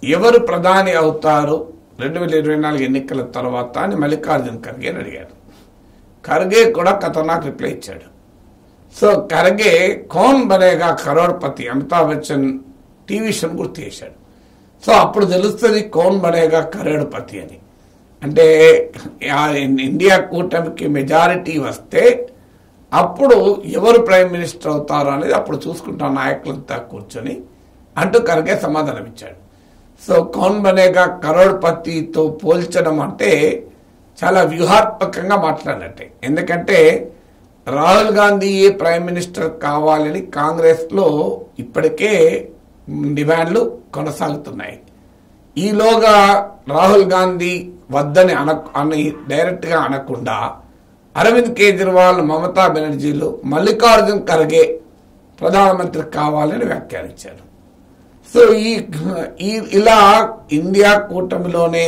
ఎవరు ప్రధాని అవుతారు రెండు వేల ఇరవై నాలుగు ఎన్నికల తర్వాత అని మల్లికార్జున్ ఖర్గే అని అడిగారు ఖర్గే కూడా ఖతర్నాక్ రిప్లై ఇచ్చాడు సో ఖర్గే కౌన్ బనేగా కరోడ్పతి అమితాబ్ బచ్చన్ టీవీ షోను గుర్తు చేశాడు సో అప్పుడు తెలుస్తుంది కౌన్ బనేగా కరోడ్పతి అని అంటే ఆ ఇండియా కూటమికి మెజారిటీ వస్తే అప్పుడు ఎవరు ప్రైమ్ మినిస్టర్ అవుతారు అనేది అప్పుడు చూసుకుంటాం నాయకులంతా కూర్చొని అంటూ ఖర్గే సమాధానం ఇచ్చాడు సో కౌన్ బనేగా కరోడ్పతితో పోల్చడం అంటే చాలా వ్యూహాత్మకంగా మాట్లాడినట్టే ఎందుకంటే రాహుల్ గాంధీ ప్రైమ్ మినిస్టర్ కావాలని కాంగ్రెస్లో ఇప్పటికే డిమాండ్లు కొనసాగుతున్నాయి ఈలోగా రాహుల్ గాంధీ వద్దని అన అని డైరెక్ట్గా అనకుండా అరవింద్ కేజ్రీవాల్ మమతా బెనర్జీలు మల్లికార్జున్ ఖర్గే ప్రధానమంత్రి కావాలని వ్యాఖ్యానించారు సో ఈ ఈ ఇలా ఇండియా కూటమిలోనే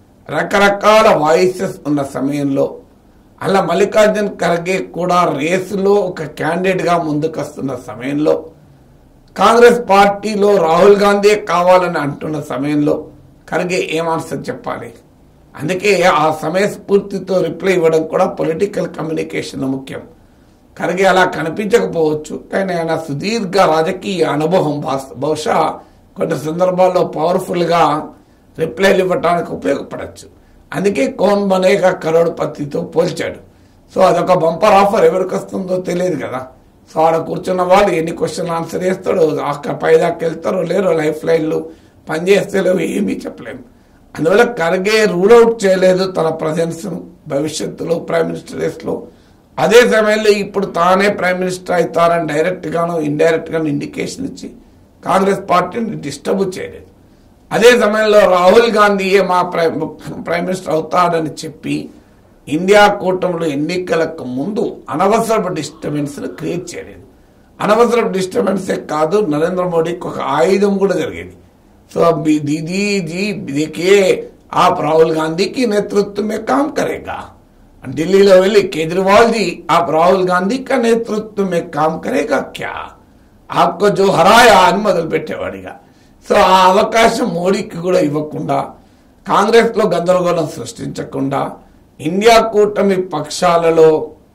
రకరకాల వాయిసెస్ ఉన్న సమయంలో అలా మల్లికార్జున్ ఖర్గే కూడా రేసులో ఒక క్యాండిడేట్గా ముందుకొస్తున్న సమయంలో కాంగ్రెస్ పార్టీలో రాహుల్ గాంధీ కావాలని అంటున్న సమయంలో ఖర్గే ఏం ఆన్సర్ చెప్పాలి అందుకే ఆ సమయస్ఫూర్తితో రిప్లై ఇవ్వడం కూడా పొలిటికల్ కమ్యూనికేషన్ ముఖ్యం ఖర్గే అలా కనిపించకపోవచ్చు కానీ ఆయన సుదీర్ఘ రాజకీయ అనుభవం బాస్- బహుశా కొన్ని సందర్భాల్లో పవర్ఫుల్గా రిప్లైలు ఇవ్వడానికి ఉపయోగపడచ్చు అందుకే కోన్ బనేగా కరోడ్పతితో పోల్చాడు సో అదొక బంపర్ ఆఫర్ ఎవరికి వస్తుందో తెలియదు కదా సో ఆడ కూర్చున్న వాళ్ళు ఎన్ని క్వశ్చన్ ఆన్సర్ చేస్తాడో అక్కడ పైదాకా వెళ్తారో లేరో లైఫ్ లైన్లు పనిచేస్తే లేవు ఏమీ చెప్పలేము అందువల్ల ఖర్గే రూల్ అవుట్ చేయలేదు తన ప్రజెన్స్ భవిష్యత్తులో ప్రైమ్ మినిస్టర్ రేస్లో అదే సమయంలో ఇప్పుడు తానే ప్రైమ్ మినిస్టర్ అవుతారని డైరెక్ట్ గాను ఇండైరెక్ట్ గాను ఇండికేషన్ ఇచ్చి కాంగ్రెస్ పార్టీని డిస్టర్బ్ చేయలేదు అదే సమయంలో రాహుల్ గాంధీయే మా ప్రైమ్ ప్రైమ్ మినిస్టర్ అవుతాడని చెప్పి ఇండియా కూటమిలో ఎన్నికలకు ముందు అనవసరపు డిస్టర్బెన్స్ క్రియేట్ చేయలేదు అనవసరపు డిస్టర్బెన్సే కాదు నరేంద్ర మోడీకి ఒక ఆయుధం కూడా జరిగేది సో अभी दीदी जी देखिए आप राहुल गांधी की नेतृत्व में काम करेगा ఢిల్లీలో వెళ్ళి కేజ్రీవాల్ जी आप राहुल गांधी का नेतृत्व में काम करेगा क्या आपको जो हराया అని మొదలు పెట్టేవాడిగా సో ఆ అవకాశం మోడీకి కూడా ఇవ్వకుండా కాంగ్రెస్ లో గందరగోళం సృష్టించకుండా ఇండియా కూటమి పక్షాలలో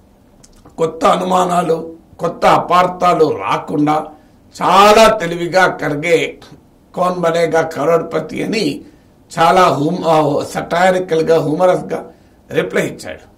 కొత్త అనుమానాలు కొత్త అపార్థాలు రాకుండా చాలా తెలివిగా కరిగే కౌన్ బనేగా కరోడ్పతి అని చాలా హూమ్ సటారికల్ గా హ్యూమరస్ గా రిప్లై ఇచ్చాడు